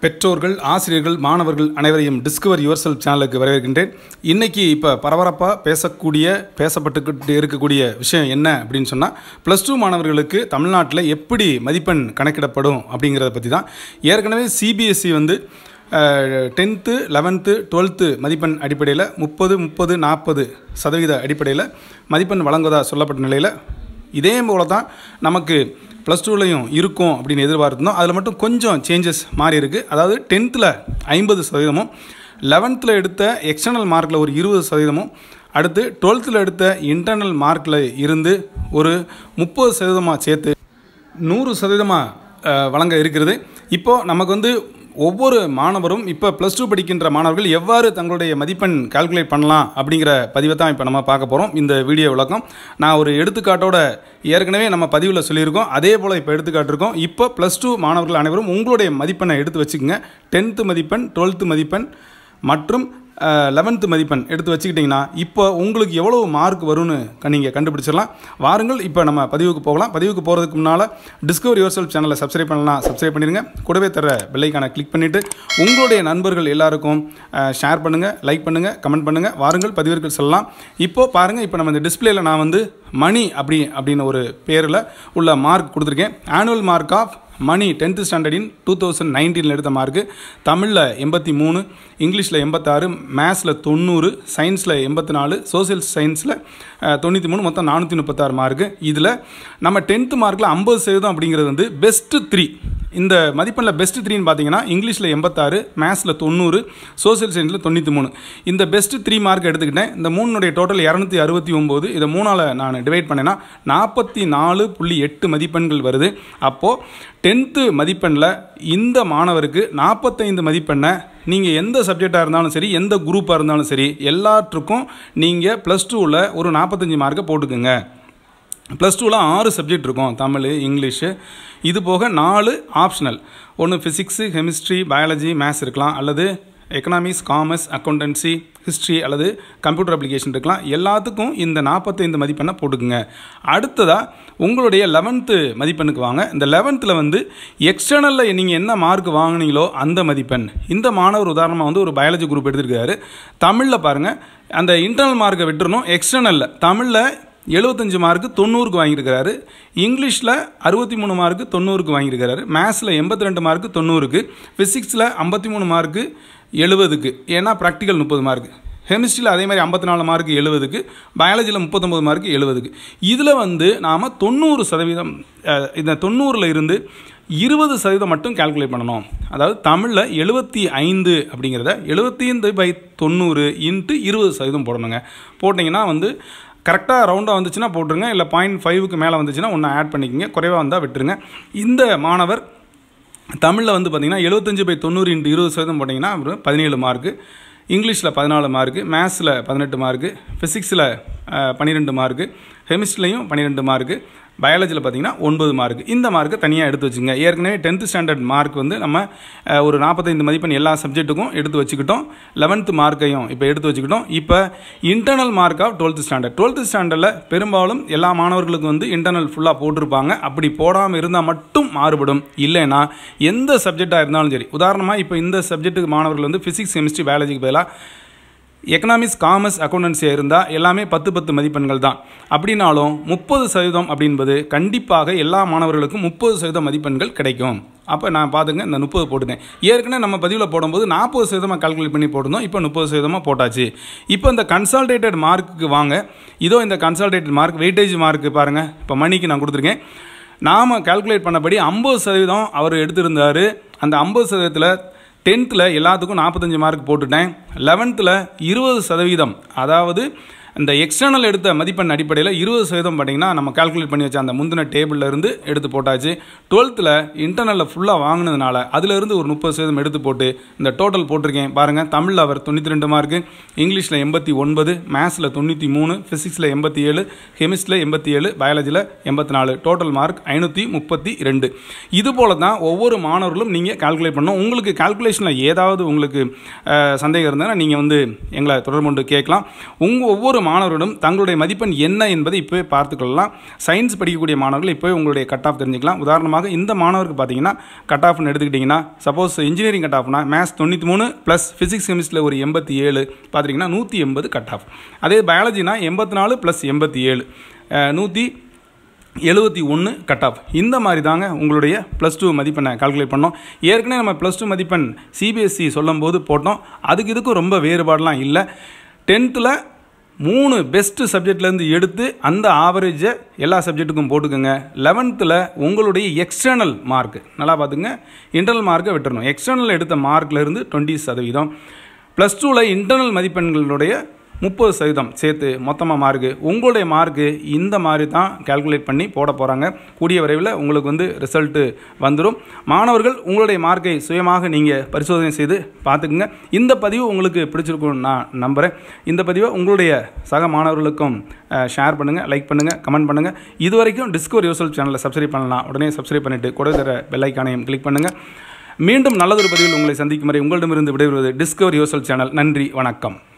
பெற்றோர்கள் ஆசிரியர்கள் மாணவர்கள் அனைவரையும் டிஸ்கவர் யுவர் செல்ஃப் சேனலுக்கு வரவேற்கின்றேன் இன்னைக்கு இப்போ பரபரப்பாக பேசக்கூடிய பேசப்பட்டுக்கிட்டு இருக்கக்கூடிய விஷயம் என்ன அப்படின்னு சொன்னால் ப்ளஸ் டூ மாணவர்களுக்கு தமிழ்நாட்டில் எப்படி மதிப்பெண் கணக்கிடப்படும் அப்படிங்கிறத பற்றி தான் ஏற்கனவே சிபிஎஸ்சி வந்து டென்த்து லெவன்த்து டுவெல்த்து மதிப்பெண் அடிப்படையில் முப்பது முப்பது நாற்பது சதவீத அடிப்படையில் மதிப்பெண் வழங்குவதாக சொல்லப்பட்ட நிலையில் இதே போல தான் நமக்கு ப்ளஸ் டூலையும் இருக்கும் அப்படின்னு எதிர்பார்த்தோம் அதில் மட்டும் கொஞ்சம் சேஞ்சஸ் மாறி இருக்குது அதாவது டென்த்தில் ஐம்பது சதவீதமும் லெவன்த்தில் எடுத்த எக்ஸ்டர்னல் மார்க்கில் ஒரு இருபது சதவீதமும் அடுத்து டுவெல்த்தில் எடுத்த இன்டர்னல் மார்க்கில் இருந்து ஒரு முப்பது சதவீதமாக சேர்த்து நூறு சதவீதமாக வழங்க இருக்கிறது இப்போது நமக்கு வந்து ஒவ்வொரு மாணவரும் இப்போ ப்ளஸ் டூ படிக்கின்ற மாணவர்கள் எவ்வாறு தங்களுடைய மதிப்பெண் கால்குலேட் பண்ணலாம் அப்படிங்கிற பதிவை தான் இப்போ நம்ம பார்க்க போகிறோம் இந்த வீடியோ விளக்கம் நான் ஒரு எடுத்துக்காட்டோட ஏற்கனவே நம்ம பதிவில் சொல்லியிருக்கோம் அதே போல் இப்போ எடுத்துக்காட்டிருக்கோம் இப்போ ப்ளஸ் டூ மாணவர்கள் அனைவரும் உங்களுடைய மதிப்பெண்ணை எடுத்து வச்சுக்கோங்க டென்த்து மதிப்பெண் டுவெல்த்து மதிப்பெண் மற்றும் லெவன்த்து மதிப்பெண் எடுத்து வச்சுக்கிட்டிங்கன்னா இப்போ உங்களுக்கு எவ்வளோ மார்க் வரும்னு நீங்கள் கண்டுபிடிச்சிடலாம் வாருங்கள் இப்போ நம்ம பதிவுக்கு போகலாம் பதிவுக்கு போகிறதுக்கு முன்னால் டிஸ்கவர் யுவர் செல்ஃப் சேனலை சப்ஸ்கிரைப் பண்ணலாம் சப்ஸ்கிரைப் பண்ணிடுங்க கூடவே தர பெல்லைக்கான கிளிக் பண்ணிவிட்டு உங்களுடைய நண்பர்கள் எல்லாருக்கும் ஷேர் பண்ணுங்கள் லைக் பண்ணுங்கள் கமெண்ட் பண்ணுங்கள் வாருங்கள் பதிவிற்கு செல்லலாம் இப்போது பாருங்கள் இப்போ நம்ம இந்த டிஸ்பிளேயில் நான் வந்து மணி அப்படி அப்படின்னு ஒரு பேரில் உள்ள மார்க் கொடுத்துருக்கேன் annual mark of Mani tenth ஸ்டாண்டர்டின் டூ தௌசண்ட் நைன்டீனில் எடுத்த மார்க்கு தமிழில் எண்பத்தி மூணு இங்கிலீஷில் எண்பத்தாறு மேத்ஸில் தொண்ணூறு சயின்ஸில் எண்பத்தி நாலு சோசியல் சயின்ஸில் தொண்ணூற்றி மூணு மொத்தம் நானூற்றி முப்பத்தாறு மார்க்கு இதில் நம்ம டென்த்து மார்க்கில் ஐம்பது சதவீதம் அப்படிங்கிறது வந்து பெஸ்ட்டு த்ரீ இந்த மதிப்பெண்ணில் பெஸ்ட் த்ரீன்னு பார்த்தீங்கன்னா இங்கிலீஷில் எண்பத்தாறு மேத்ஸில் தொண்ணூறு சோசியல் சயின்ஸில் தொண்ணூற்றி மூணு இந்த பெஸ்ட் த்ரீ மார்க் எடுத்துக்கிட்டேன் இந்த மூணுடைய டோட்டல் இரநூத்தி அறுபத்தி ஒம்பது இதை மூணால் நான் டிவைட் பண்ணேன்னா நாற்பத்தி நாலு புள்ளி எட்டு மதிப்பெண்கள் வருது அப்போது டென்த்து மதிப்பெண்ணில் இந்த மாணவருக்கு நாற்பத்தைந்து மதிப்பெண்ணை நீங்கள் எந்த சப்ஜெக்டாக இருந்தாலும் சரி எந்த குரூப்பாக இருந்தாலும் சரி எல்லாற்றுக்கும் நீங்கள் ப்ளஸ் டூவில் ஒரு நாற்பத்தஞ்சு மார்க்கை போட்டுக்குங்க ப்ளஸ் டூவில் ஆறு சப்ஜெக்ட் இருக்கும் தமிழ் இங்கிலீஷு இது போக நாலு ஆப்ஷனல் ஒன்று ஃபிசிக்ஸு கெமிஸ்ட்ரி பயாலஜி மேத்ஸ் இருக்கலாம் அல்லது எக்கனாமிக்ஸ் காமர்ஸ் அக்கௌண்டன்சி ஹிஸ்ட்ரி அல்லது கம்ப்யூட்டர் அப்ளிகேஷன் இருக்கலாம் எல்லாத்துக்கும் இந்த நாற்பத்தைந்து மதிப்பெண்ணை போட்டுக்குங்க அடுத்ததாக உங்களுடைய லெவன்த்து மதிப்பெண்ணுக்கு வாங்க இந்த லெவன்த்தில் வந்து எக்ஸ்டர்னலில் நீங்கள் என்ன மார்க் வாங்கினீங்களோ அந்த மதிப்பெண் இந்த மாணவர் உதாரணமாக வந்து ஒரு பயாலஜி குரூப் எடுத்திருக்காரு தமிழில் பாருங்கள் அந்த இன்டர்னல் மார்க்கை விட்டுறணும் எக்ஸ்டர்னலில் தமிழில் எழுபத்தஞ்சு மார்க்கு தொண்ணூறுக்கு வாங்கியிருக்கிறாரு இங்கிலீஷில் அறுபத்தி மூணு மார்க்கு தொண்ணூறுக்கு வாங்கியிருக்கிறாரு மேத்ஸில் எண்பத்தி ரெண்டு மார்க்கு தொண்ணூறுக்கு ஃபிசிக்ஸில் ஐம்பத்தி மூணு மார்க்கு எழுபதுக்கு ஏன்னா ப்ராக்டிக்கல் முப்பது மார்க்கு கெமிஸ்ட்ரியில் அதே மாதிரி ஐம்பத்தி நாலு மார்க்கு எழுபதுக்கு பயாலஜியில் முப்பத்தொம்பது மார்க்கு எழுபதுக்கு இதில் வந்து நாம் தொண்ணூறு சதவீதம் இந்த தொண்ணூறில் இருந்து இருபது சதவீதம் மட்டும் கால்குலேட் பண்ணணும் அதாவது தமிழில் எழுபத்தி ஐந்து அப்படிங்கிறத எழுபத்தி ஐந்து பை தொண்ணூறு இன்ட்டு இருபது சதவீதம் போடணுங்க போட்டிங்கன்னா வந்து கரெக்டாக ரவுண்டாக வந்துச்சுன்னா போட்டுருங்க இல்லை பாயிண்ட் ஃபைவுக்கு மேலே வந்துச்சுன்னா ஒன்று ஆட் பண்ணிக்கோங்க குறைவாக வந்தால் விட்டுருங்க இந்த மாணவர் தமிழில் வந்து பார்த்திங்கன்னா எழுபத்தஞ்சு பை தொண்ணூறு இன்ட்டு இருபது சதவீதம் போட்டிங்கன்னா அப்புறம் பதினேழு மார்க்கு இங்கிலீஷில் பதினாலு மார்க்கு மேத்ஸில் பதினெட்டு மார்க்கு ஃபிசிக்ஸில் பன்னிரெண்டு மார்க்கு கெமிஸ்ட்ரிலையும் பன்னிரெண்டு மார்க்கு பயாலஜியில் பார்த்தீங்கன்னா ஒன்பது மார்க் இந்த மார்க்கை தனியாக எடுத்து வச்சுங்க ஏற்கனவே டென்த்து ஸ்டாண்டர்ட் மார்க் வந்து நம்ம ஒரு நாற்பத்தைந்து மதிப்பெண் எல்லா சப்ஜெக்ட்டுக்கும் எடுத்து வச்சுக்கிட்டோம் லெவன்த்து மார்க்கையும் இப்போ எடுத்து வச்சுக்கிட்டோம் இப்போ internal mark of twelfth standard twelfth ஸ்டாண்டர்டில் பெரும்பாலும் எல்லா மாணவர்களுக்கும் வந்து இன்டர்னல் ஃபுல்லாக போட்டிருப்பாங்க அப்படி போடாமல் இருந்தால் மட்டும் மாறுபடும் இல்லைன்னா எந்த சப்ஜெக்டாக இருந்தாலும் சரி உதாரணமாக இப்போ இந்த சப்ஜெக்ட்டுக்கு மாணவர்கள் வந்து ஃபிசிக்ஸ் கெமிஸ்ட்ரி பயாலஜிக்கு பதிலாக எக்கனாமிக்ஸ் காமர்ஸ் அக்கௌண்டன்சியாக இருந்தால் எல்லாமே பத்து பத்து மதிப்பெண்கள் தான் அப்படின்னாலும் முப்பது சதவீதம் அப்படின்பது கண்டிப்பாக எல்லா மாணவர்களுக்கும் முப்பது சதவீதம் மதிப்பெண்கள் கிடைக்கும் அப்போ நான் பார்த்துங்க இந்த முப்பது போட்டுட்டேன் ஏற்கனவே நம்ம பதிவில் போடும்போது நாற்பது சதவீதமாக கால்குலேட் பண்ணி போட்டிருந்தோம் இப்போ முப்பது சதவீதமாக போட்டாச்சு இப்போ இந்த கன்சால்டேட்டட் மார்க்குக்கு வாங்க இதோ இந்த கன்சால்டேட்டட் மார்க் வெயிட்டேஜ் மார்க்கு பாருங்கள் இப்போ மணிக்கு நான் கொடுத்துருக்கேன் நாம் கால்குலேட் பண்ணபடி ஐம்பது சதவீதம் அவர் எடுத்திருந்தார் அந்த ஐம்பது சதவீதத்தில் டென்த்தில் எல்லாத்துக்கும் நாற்பத்தஞ்சு மார்க் போட்டுட்டேன் லெவன்த்தில் இருபது சதவீதம் அதாவது இந்த எக்ஸ்டர்னல் எடுத்த மதிப்பெண் அடிப்படையில் இருபது சதவீதம் பார்த்தீங்கன்னா நம்ம கால்குலேட் பண்ணி வச்ச அந்த முந்தின டேபிளில் இருந்து எடுத்து போட்டாச்சு டுவெல்த்தில் இன்டர்னலில் ஃபுல்லாக வாங்கினதுனால அதிலிருந்து ஒரு முப்பது சதவீதம் எடுத்து போட்டு இந்த டோட்டல் போட்டிருக்கேன் பாருங்கள் தமிழில் அவர் தொண்ணூற்றி ரெண்டு மார்க்கு இங்கிலீஷில் எண்பத்தி ஒன்பது மேத்ஸில் தொண்ணூற்றி மூணு ஃபிசிக்ஸில் எண்பத்தி ஏழு கெமிஸ்ட்ரியில் எண்பத்தி ஏழு பயாலஜியில் எண்பத்தி நாலு டோட்டல் மார்க் ஐநூற்றி முப்பத்தி ரெண்டு இது போல தான் ஒவ்வொரு மாணவர்களும் நீங்கள் கால்குலேட் பண்ணணும் உங்களுக்கு கால்குலேஷனில் ஏதாவது உங்களுக்கு சந்தேகம் இருந்தால் நீங்கள் வந்து எங்களை தொடர்பு கொண்டு கேட்கலாம் உங்கள் ஒவ்வொரு மாணவர்களும் தங்களுடைய மதிப்பெண் என்ன என்பதை இப்போவே பார்த்துக்கொள்ளலாம் சயின்ஸ் படிக்கக்கூடிய மாணவர்கள் இப்போவே உங்களுடைய கட் ஆஃப் தெரிஞ்சுக்கலாம் உதாரணமாக இந்த மாணவருக்கு பார்த்தீங்கன்னா கட் ஆஃப்னு எடுத்துக்கிட்டிங்கன்னா சப்போஸ் இன்ஜினியரிங் கட் ஆஃப்னா மேத்ஸ் தொண்ணூற்றி மூணு ப்ளஸ் ஃபிசிக்ஸ் கெமிஸ்ட்ரியில் ஒரு எண்பத்தி ஏழு பார்த்தீங்கன்னா நூற்றி எண்பது கட் ஆஃப் அதே பயாலஜினா எண்பத்தி நாலு ப்ளஸ் எண்பத்தி ஏழு நூற்றி எழுபத்தி ஒன்று கட் ஆஃப் இந்த மாதிரி தாங்க உங்களுடைய ப்ளஸ் டூ மதிப்பெண்ணை கால்குலேட் பண்ணோம் ஏற்கனவே நம்ம ப்ளஸ் டூ மதிப்பெண் சிபிஎஸ்சி சொல்லும்போது போட்டோம் அதுக்கு இதுக்கும் ரொம்ப வேறுபாடெலாம் இல்லை டென்த்தில் மூணு பெஸ்ட்டு சப்ஜெக்ட்லேருந்து எடுத்து அந்த ஆவரேஜை எல்லா சப்ஜெக்ட்டுக்கும் போட்டுக்கோங்க லெவன்த்தில் உங்களுடைய எக்ஸ்டர்னல் மார்க் நல்லா பார்த்துங்க இன்டர்னல் மார்க்கை விட்டுறணும் எக்ஸ்டர்னல் எடுத்த மார்க்லேருந்து டுவெண்ட்டி சதவீதம் ப்ளஸ் டூவில் இன்டர்னல் மதிப்பெண்களுடைய முப்பது சதவீதம் சேர்த்து மொத்தமாக மார்க்கு உங்களுடைய மார்க்கு இந்த மாதிரி தான் கால்குலேட் பண்ணி போட போகிறாங்க கூடிய விரைவில் உங்களுக்கு வந்து ரிசல்ட்டு வந்துடும் மாணவர்கள் உங்களுடைய மார்க்கை சுயமாக நீங்கள் பரிசோதனை செய்து பார்த்துக்குங்க இந்த பதிவு உங்களுக்கு பிடிச்சிருக்கும் நான் நம்புகிறேன் இந்த பதிவை உங்களுடைய சக மாணவர்களுக்கும் ஷேர் பண்ணுங்கள் லைக் பண்ணுங்கள் கமெண்ட் பண்ணுங்கள் இது வரைக்கும் டிஸ்கவர் யோசல் சேனலை சப்ஸ்கிரைப் பண்ணலாம் உடனே சப்ஸ்கிரைப் பண்ணிவிட்டு கூட தர பெல்லைக்கானையும் கிளிக் பண்ணுங்கள் மீண்டும் நல்லதொரு பதிவில் உங்களை சந்திக்கும் வரை உங்களிடமிருந்து விடைபெறுவது டிஸ்கவர் யோசல் சேனல் நன்றி வணக்கம்